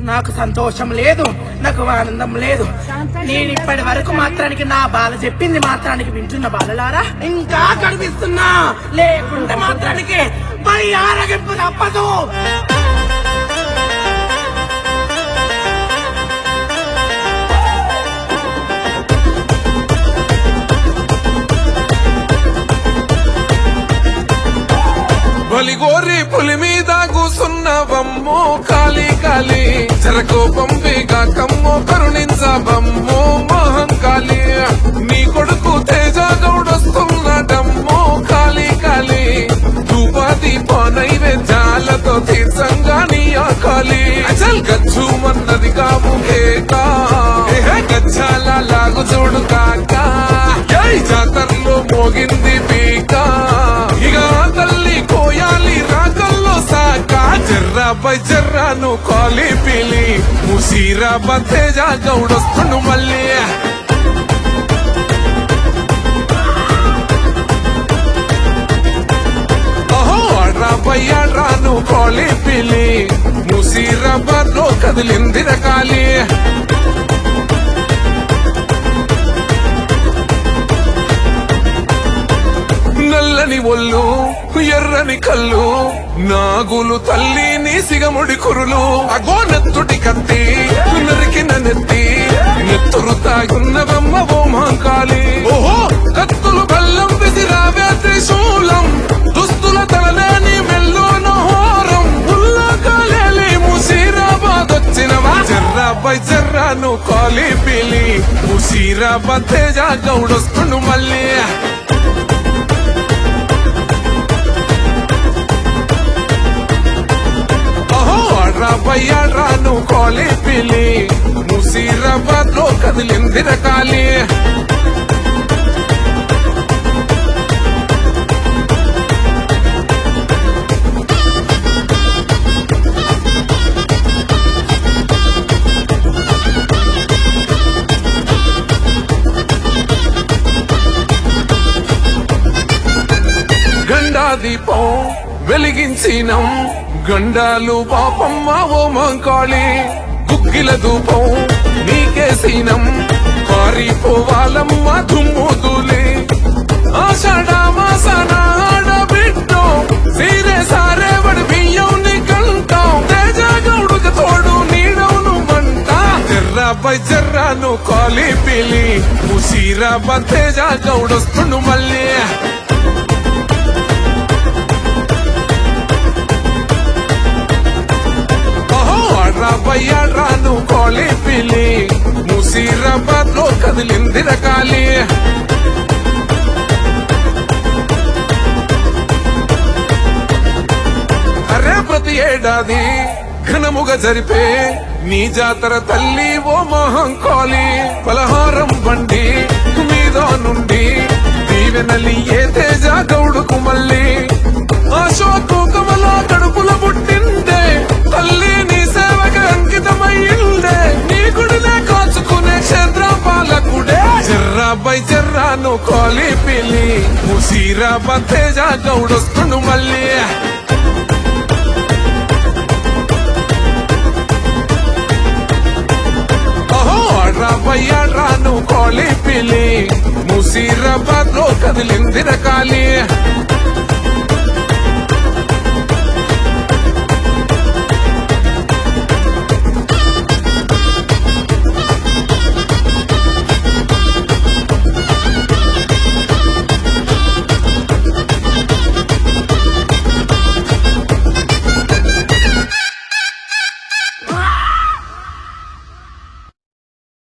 నాకు సంతోషం లేదు నాకు ఆనందం లేదు నేను ఇప్పటి వరకు మాత్రానికి నా బాల చెప్పింది మాత్రానికి వింటున్న బాలలారా ఇంకా కనిపిస్తున్నా లేకుంటే మాత్రానికి పై ఆరగింపు తప్పదు బలిగోరి పులి మీద కూసున్నవమ్మో కాలి కాలి జరకోపం వేగా కమ్మో కరుణించవమ్మో మహంకాళి నీ కొడుకు తేజ గౌడొస్తున్నాడమ్మో కాలి కాలి ధూపాది నైవేద్యాలతో తీర్చంగా నీ ఆకాలి అచల్ గచ్చుమన్నది కాము కేకా ఏహే గచ్చాల లాగు చూడు కాకా జై జాతరలో మోగింది పీకా ఇక తల్లి కోయాలి రాగల్లో సాక జర్రాపై జర్రాను కాలి పిలి ముసీరా బతేజా గౌడొస్తుండు మళ్ళీ అహో అడ్రాపై అడ్రాను కాలి పిలి ముసీరాబాద్ లో కదిలింది రకాలి నల్లని ఒళ్ళు ఎర్రని కళ్ళు నాగులు తల్లి నీ సిగముడి కురులు అగో నెత్తుటి కత్తి నరికిన నెత్తి నెత్తురు తాగున్నవమ్మ ఓ మహంకాళి ఓహో కత్తులు బెల్లం విసిరావే త్రిశూలం దుస్తుల తలలేని మెల్లోన హోరం ఉల్లాకాలేలి ముసీరాబాద్ వచ్చినవా జర్రాపై జర్రాను కాలి పిలి ముసీరాబాద్ తేజ గౌడొస్తుండు మళ్ళీ అహో అడ్రాపై అడ్రాను కాలి పిలి ముసీరాబాద్ లో కదిలింది రకాలి గండా దీపం వెలిగించినం గండాలు పాపమ్మ ఓ మంకాళి గుగ్గిల ధూపం నీకేసినం పారిపోవాలమ్మ దుమ్ముదులి ఆషాఢ మాసన ఆడబిడ్డో సీరే సారే వడి బియ్యం నీ కంటాం తేజ గౌడుకు తోడు నీడవును మంట జర్రాపై జర్రాను కాలి పిలి ముసీరా తేజ గౌడొస్తుండు మళ్ళీ అహో అడ్రాపై అడ్రాను కాలి పిలి ముసీరాబాద్ లో కదిలింది రకాలి గండా దీపం వెలిగించినం గండాలు పాపమ్మ ఓ మంకాళి గుగ్గిల ధూపం నీకేసినం పారిపోవాలమ్మ దుమ్ముదులి ఆషాఢ మాసన ఆడబిడ్డో సీరే సారే వడి బియ్యం నీ కంటాం తేజ గౌడుకు తోడు నీడవును మంట జర్రాపై జర్రాను కాలి పిలి ముసీరాబాద్ లో కదిలింది రకాలి అరే ప్రతి ఏడాది ఘనముగా జరిపే నీ జాతర తల్లి ఓ మహంకాళి పలహారం బండి మీద నుండి దీవెనలి ఏ తేజ గౌడుకు మళ్ళీ అశోకు కమల కడుపుల పుట్టిందే తల్లి నీ సేవకు అంకితమైందే నీ గుడినే కాచుకునే క్షేత్ర పాలకుడే జర్రాపై జర్రాను కాలి పిలి ముసీరా తేజ గౌడొస్తుండు మళ్ళీ అహో అడ్రాపై అడ్రాను కాలి పిలి ముసీరాబాద్ లో కదిలింది రకాలి